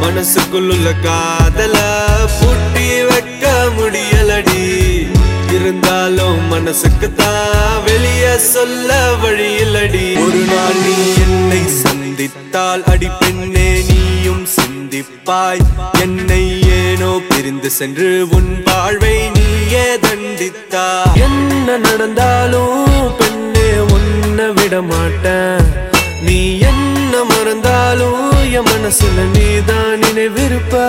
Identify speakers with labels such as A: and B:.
A: மனசுக்குள்ள காதல பூட்டி வைக்க முடியலடி இருந்தாலும் மனசுக்கு தான் வெளியே சொல்ல வழியில்லடி ஒரு நாள் நீ என்னை சந்தித்தால் அடி பெண்ணே நீயும் சிந்திப்பாய் என்னை ஏனோ பிரிந்து சென்று உன் வாழ்வை நீயே தண்டித்தா என்ன நடந்தாலும் பெண்ணே உன்னை விட மாட்டேன் நீ என்ன மறந்தாலும் என் மனசுல நீதான் நினைவிருப்ப